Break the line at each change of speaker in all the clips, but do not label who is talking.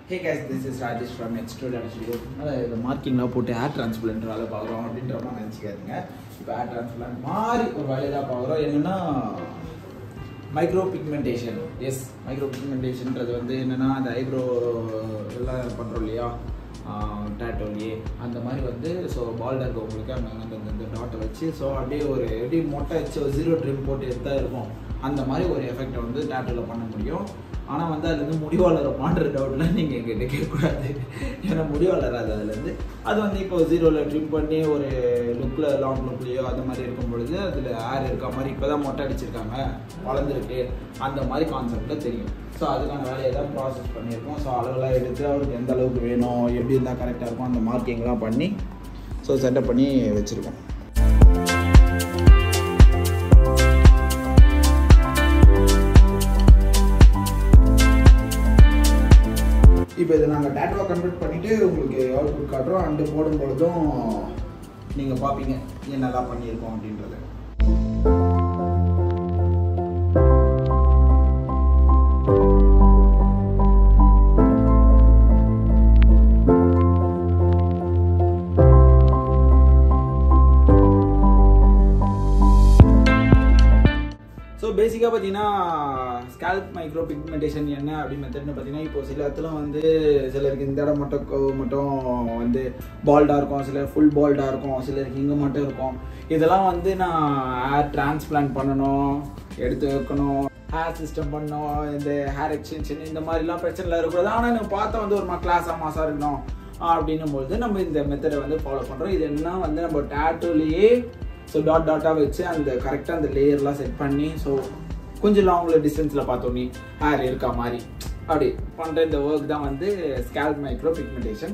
hey guys this is Rajesh from extro dot studio இந்த மார்க்கிங்லாம் போட்டு ஹேர் டிரான்ஸ்பிளண்ட் வேலை பார்க்குறோம் அப்படின்ற மாதிரி நினச்சிக்காதீங்க இப்போ ஹேர் டிரான்ஸ்பிளண்ட் மாதிரி ஒரு வேலையை தான் பார்க்குறோம் என்னென்னா மைக்ரோ பிக்மெண்டேஷன் எஸ் மைக்ரோ பிக்மெண்டேஷன்ன்றது வந்து என்னென்னா அந்த ஐப்ரோ எல்லாம் பண்ணுறோம் இல்லையா டேட்டோலியே அந்த மாதிரி வந்து ஸோ பால்டாக இருக்கவங்களுக்கு அங்கே அந்த இந்த டாட்டை வச்சு ஸோ அப்படியே ஒரு எப்படி மொட்டை வச்சு ஒரு ஜீரோ ட்ரிம் போட்டு எடுத்தால் இருக்கும் அந்த மாதிரி ஒரு எஃபெக்டை வந்து டேட்டோவில் பண்ண முடியும் ஆனால் வந்து அதுலேருந்து முடி வளருமான்ற டவுட்லாம் நீங்கள் எங்கிட்ட கேட்கக்கூடாது ஏன்னா முடி வளராது அதுலேருந்து அது வந்து இப்போ ஜீரோவில் ட்ரிம் பண்ணி ஒரு லுக்கில் லாங் லுக்லேயோ அந்த மாதிரி இருக்கும் பொழுது அதில் ஏர் இருக்க மாதிரி இப்போ தான் மொட்டை அடிச்சிருக்காங்க வளர்ந்துருக்கு அந்த மாதிரி கான்செப்டில் தெரியும் ஸோ அதுக்கான வேலையை தான் ப்ராசஸ் பண்ணியிருக்கோம் ஸோ அளவெல்லாம் எடுத்து அவருக்கு எந்த அளவுக்கு வேணும் எப்படி இருந்தால் கரெக்டாக இருக்கும் அந்த மார்க்கிங்லாம் பண்ணி ஸோ செட்டப் பண்ணி வச்சுருக்கோம் இப்போ இதை நாங்கள் டேட்டாவை கன்வெர்ட் பண்ணிவிட்டு உங்களுக்கு அவுட்புட் காட்டுறோம் அண்டு போடும் பொழுதும் நீங்கள் பார்ப்பீங்க என்னெல்லாம் பண்ணியிருக்கோம் அப்படின்றத ஸோ பேசிக்காக பார்த்தீங்கன்னா ஸ்கேல்ப் மைக்ரோ பிக்மெண்டேஷன் என்ன அப்படின்னு மெத்தட்னு பார்த்தீங்கன்னா இப்போ சில இடத்துல வந்து சிலருக்கு இந்த இடம் மட்டும் கொ- மட்டும் வந்து பால்டாக இருக்கும் சிலர் ஃபுல் பால்டாக இருக்கும் சிலருக்கு இங்கே மட்டும் இருக்கும் இதெல்லாம் வந்து நான் ஹேர் டிரான்ஸ்பிளான்ட் பண்ணணும் எடுத்து வைக்கணும் ஹேர் சிஸ்டம் பண்ணணும் இந்த ஹேர் எக்ஸ்டென்ஷன் இந்த மாதிரிலாம் பிரச்சனைலாம் இருக்கக்கூடாது ஆனால் எனக்கு பார்த்தா வந்து ஒரு மா கிளாஸாக மாசாக இருக்கணும் அப்படின்னும் பொழுது நம்ம இந்த மெத்தடை வந்து ஃபாலோ பண்ணுறோம் இது என்னன்னா வந்து நம்ம டேட்டூலேயே ஸோ டாட் டாட்டாக வச்சு அந்த கரெக்டாக அந்த லேயர்லாம் செட் பண்ணி ஸோ கொஞ்சம் லாங்கில் டிஸ்டன்ஸில் பார்த்தோன்னே ஹேர் இருக்கா மாதிரி அப்படி பண்ணுற இந்த ஒர்க் தான் வந்து ஸ்கேல்ப் மைக்ரோ பிக்மெண்டேஷன்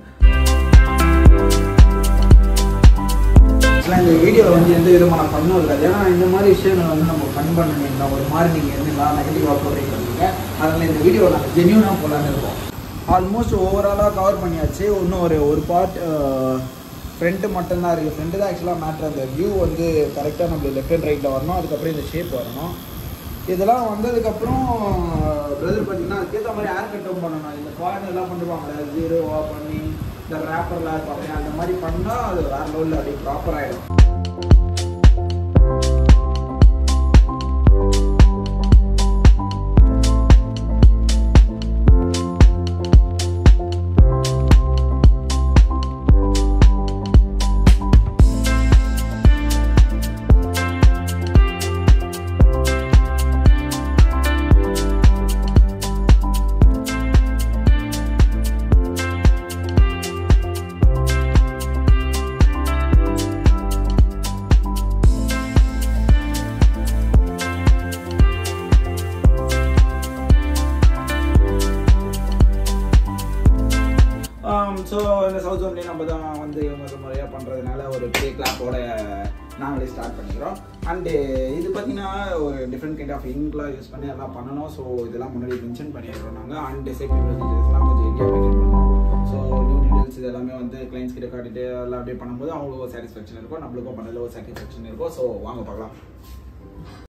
ஆக்சுவலாக இந்த வீடியோவில் வந்து எந்த விதமான பண்ணும் இருக்காது ஏன்னா இந்த மாதிரி விஷயங்கள் வந்து நம்ம ஃபன் பண்ணுவீங்களா ஒரு மாதிரி நீங்கள் இருந்தீங்களா நெகட்டிவாக போடுறீங்க பண்ணுவீங்க அதனால் இந்த வீடியோ நாங்கள் ஜென்யூனாக போடலான்னு இருக்கோம் ஆல்மோஸ்ட் ஓவராலாக கவர் பண்ணியாச்சு இன்னும் ஒரு ஒரு பார்ட் ஃப்ரண்ட்டு மட்டும்தான் இருக்குது ஃப்ரண்ட்டு தான் ஆக்சுவலாக மேட்ரு அந்த வியூ வந்து கரெக்டாக நம்ம லெஃப்ட் அண்ட் ரைட்டில் வரணும் அதுக்கப்புறம் இந்த ஷேப் வரணும் இதெல்லாம் வந்ததுக்கப்புறம் பிரதர் பார்த்தீங்கன்னா அதுக்கேற்ற மாதிரி ஹேர் கட்டும் பண்ணணும் இந்த காயின் எல்லாம் பண்ணுவாங்களே ஜீரோவாக பண்ணி இந்த ரேப்பர்லாம் இருப்பாங்க அந்த மாதிரி பண்ணால் அது வேறு லெவலில் அப்படியே ப்ராப்பர் ஆகிடும் ஸோ இந்த சவுத் ஜோன்லேயே நம்ம தான் வந்து முதல் முறையாக பண்ணுறதுனால ஒரு ப்ளே கிளாப்போட நாங்களே ஸ்டார்ட் பண்ணிக்கிறோம் அண்டு இது பார்த்தீங்கன்னா ஒரு டிஃப்ரெண்ட் கைண்ட் ஆஃப் இங்க்லாம் யூஸ் பண்ணி எல்லாம் பண்ணணும் ஸோ இதெல்லாம் முன்னாடி மென்ஷன் பண்ணிடுறோம் நாங்கள் அண்ட் சேஃப்டி ப்ரொசீஜர்ஸ்லாம் கொஞ்சம் எரியா மெயின்டைன் பண்ணணும் ஸோ நியூ டீடைல்ஸ் இது எல்லாமே வந்து கிளைண்ட்ஸ் கிட்ட காட்டிட்டு எல்லாம் அப்படியே பண்ணும்போது அவங்களுக்கு ஒரு சாட்டிஸ்ஃபேக்ஷன் இருக்கும் நம்மளுக்கும் பண்ணதில் ஒரு சாட்டிஸ்ஃபேக்ஷன் இருக்கும் ஸோ வாங்க பார்க்கலாம்